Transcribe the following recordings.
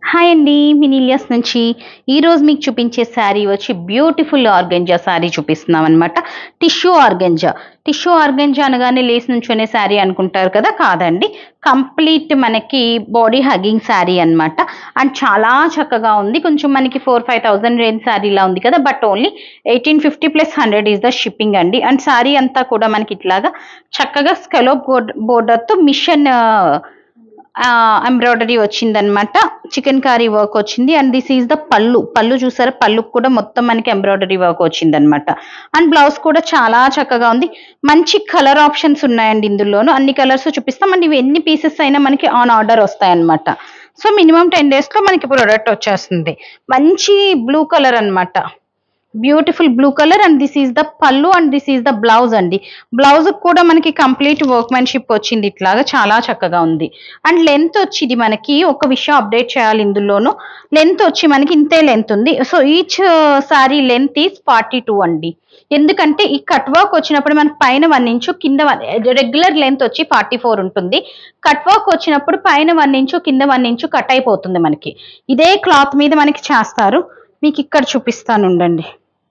hi అండి మినీలియస్ నుంచి ఈరోజు మీకు చూపించే శారీ వచ్చి బ్యూటిఫుల్ ఆర్గంజా శారీ చూపిస్తున్నాం అనమాట టిష్యూ ఆర్గంజా టిష్యూ ఆర్గంజా అనగానే లేస్ నుంచునే శారీ అనుకుంటారు కదా కాదండి కంప్లీట్ మనకి బాడీ హగ్గింగ్ శారీ అన్నమాట అండ్ చాలా చక్కగా ఉంది కొంచెం మనకి ఫోర్ ఫైవ్ థౌసండ్ రేంజ్ శారీలా ఉంది కదా but only eighteen fifty plus hundred is the shipping అండి అండ్ శారీ అంతా కూడా మనకి ఇట్లాగా చక్కగా స్కెలోప్ బోర్డర్తో మిషన్ ఎంబ్రాయిడరీ వచ్చిందనమాట చికెన్ కారీ వర్క్ వచ్చింది అండ్ దిస్ ఈజ్ ద పళ్ళు పళ్ళు చూసారా పళ్ళు కూడా మొత్తం మనకి ఎంబ్రాయిడరీ వర్క్ వచ్చిందనమాట అండ్ బ్లౌజ్ కూడా చాలా చక్కగా ఉంది మంచి కలర్ ఆప్షన్స్ ఉన్నాయండి ఇందులోను అన్ని కలర్స్ చూపిస్తాం అండ్ ఇవి ఎన్ని పీసెస్ అయినా మనకి ఆన్ ఆర్డర్ వస్తాయన్నమాట సో మినిమం టెన్ డేస్లో మనకి ప్రోడక్ట్ వచ్చేస్తుంది మంచి బ్లూ కలర్ అన్నమాట beautiful blue colour and this is the పళ్ళు and this is the blouse అండి బ్లౌజ్ కూడా మనకి కంప్లీట్ వర్క్మెన్షిప్ వచ్చింది ఇట్లాగా చాలా చక్కగా ఉంది అండ్ లెంత్ వచ్చి ఇది మనకి ఒక విషయం అప్డేట్ చేయాలి ఇందులోను లెంత్ వచ్చి మనకి ఇంతే లెంత్ ఉంది so each sari length is forty two అండి ఎందుకంటే ఈ కట్ వర్క్ వచ్చినప్పుడు మనకి పైన వన్ ఇంచు కింద రెగ్యులర్ లెంత్ వచ్చి ఫార్టీ ఫోర్ ఉంటుంది కట్ వర్క్ వచ్చినప్పుడు పైన వన్ ఇంచు కింద వన్ ఇంచు కట్ అయిపోతుంది మనకి ఇదే క్లాత్ మీద మనకి చేస్తారు మీకు ఇక్కడ చూపిస్తాను ఉండండి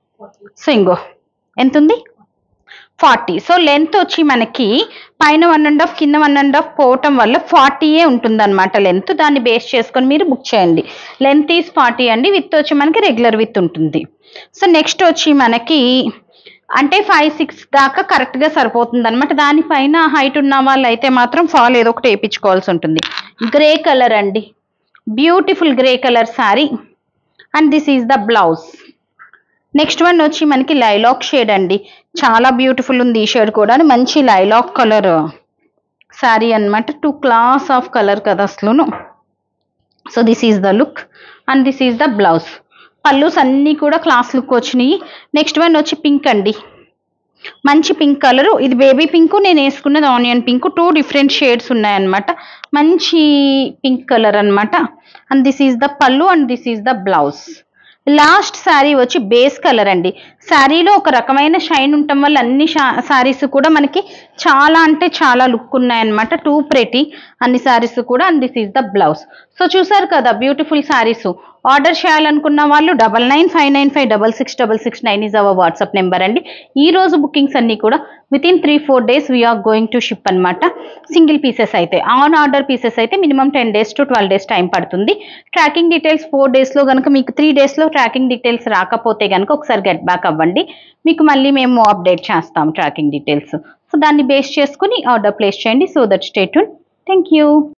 సో ఇంగో ఎంత ఉంది ఫార్టీ సో లెంత్ వచ్చి మనకి పైన వన్ అండ్ హాఫ్ కింద వన్ అండ్ హాఫ్ పోవటం వల్ల ఫార్టీయే ఉంటుంది అనమాట లెంత్ దాన్ని బేస్ చేసుకొని మీరు బుక్ చేయండి లెంత్ ఈజ్ ఫార్టీ అండి విత్ వచ్చి మనకి రెగ్యులర్ విత్ ఉంటుంది సో నెక్స్ట్ వచ్చి మనకి అంటే ఫైవ్ సిక్స్ దాకా కరెక్ట్గా సరిపోతుంది అనమాట దానిపైన హైట్ ఉన్న వాళ్ళు అయితే మాత్రం ఫాల్ ఏదో ఒకటి వేయించుకోవాల్సి ఉంటుంది గ్రే కలర్ అండి beautiful grey colour sari and this is the blouse next one వచ్చి మనకి లైలాక్ షేడ్ అండి చాలా బ్యూటిఫుల్ ఉంది ఈ షేడ్ కూడా మంచి లైలాక్ కలర్ శారీ అన్నమాట టూ క్లాస్ ఆఫ్ కలర్ కదా అసలును so this is the look and this is the blouse పల్లూస్ అన్నీ కూడా క్లాస్ లుక్ వచ్చినాయి నెక్స్ట్ వన్ వచ్చి పింక్ అండి మంచి పింక్ కలర్ ఇది బేబీ పింక్ నేను వేసుకున్నది onion pink two different shades ఉన్నాయన్నమాట మంచి పింక్ కలర్ అన్నమాట అండ్ దిస్ ఈజ్ ద పళ్ళు and this is the blouse last sari వచ్చి బేస్ కలర్ అండి శారీలో ఒక రకమైన షైన్ ఉండటం వల్ల అన్ని శారీస్ కూడా మనకి చాలా అంటే చాలా లుక్ ఉన్నాయన్నమాట టూ ప్రెటీ అన్ని శారీస్ కూడా and this is the blouse so చూసారు కదా బ్యూటిఫుల్ శారీస్ ఆర్డర్ చేయాలనుకున్న వాళ్ళు double nine five nine five double six double six nine is our WhatsApp number అండి ఈ రోజు బుకింగ్స్ అన్ని కూడా within three four days we're going to ship అనమాట సింగిల్ పీసెస్ అయితే ఆన్ ఆర్డర్ పీసెస్ అయితే minimum ten days to twelve days time పడుతుంది tracking details four డేస్లో కనుక మీకు త్రీ డేస్లో ట్రాకింగ్ డీటెయిల్స్ రాకపోతే కనుక ఒకసారి గెట్ బ్యాక్ అవ్వండి మీకు మళ్ళీ మేము అప్డేట్ చేస్తాం ట్రాకింగ్ డీటెయిల్స్ సో దాన్ని బేస్ చేసుకుని ఆర్డర్ ప్లేస్ చేయండి so that's it thank you